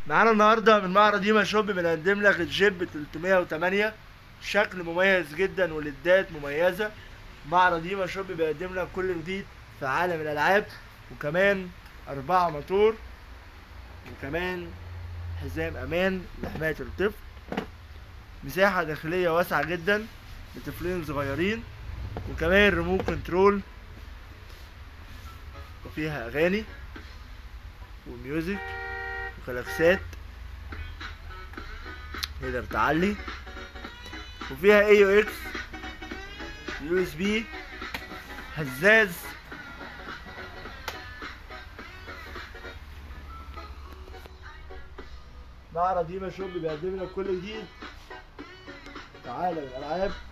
معانا النهارده من معرض ديما شوب بنقدم لك الجيب 308 شكل مميز جدا ولدات مميزه معرض ديما شوب بيقدم لك كل جديد في عالم الالعاب وكمان أربعة موتور وكمان حزام امان لحمايه الطفل مساحه داخليه واسعه جدا لطفلين صغيرين وكمان ريموت كنترول وفيها اغاني وميوزك وكلاكسات تقدر تعلي وفيها اي يو اكس يو اس بي هزاز معرض ديما شوب بيقدم لك كل جديد في عالم الالعاب